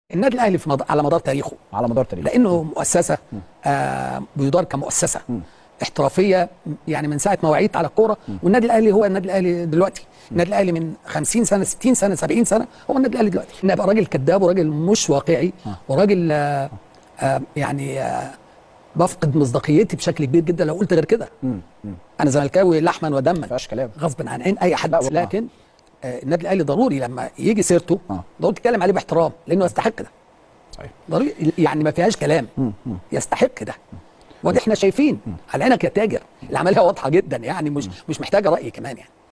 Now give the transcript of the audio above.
النادي الاهلي في مد... على مدار تاريخه على مدار تاريخه لانه مؤسسه آه بيدار كمؤسسه احترافيه يعني من ساعه ما وعيت على الكوره والنادي الاهلي هو النادي الاهلي دلوقتي النادي الاهلي من 50 سنه 60 سنه 70 سنه هو النادي الاهلي دلوقتي ان ابقى راجل كذاب وراجل مش واقعي وراجل آه آه يعني آه بفقد مصداقيتي بشكل كبير جدا لو قلت غير كده انا زملكاوي لحما ودما ما فيهاش كلام غصب عن عين اي حد لا، والله. لكن آه النادي الاهلي ضروري لما يجي سيرته آه. ضروري تتكلم عليه باحترام لانه يستحق ده صحيح ضروري يعني ما فيهاش كلام يستحق ده وده احنا شايفين على عينك يا تاجر العمليه واضحه جدا يعني مش مش محتاجه راي كمان يعني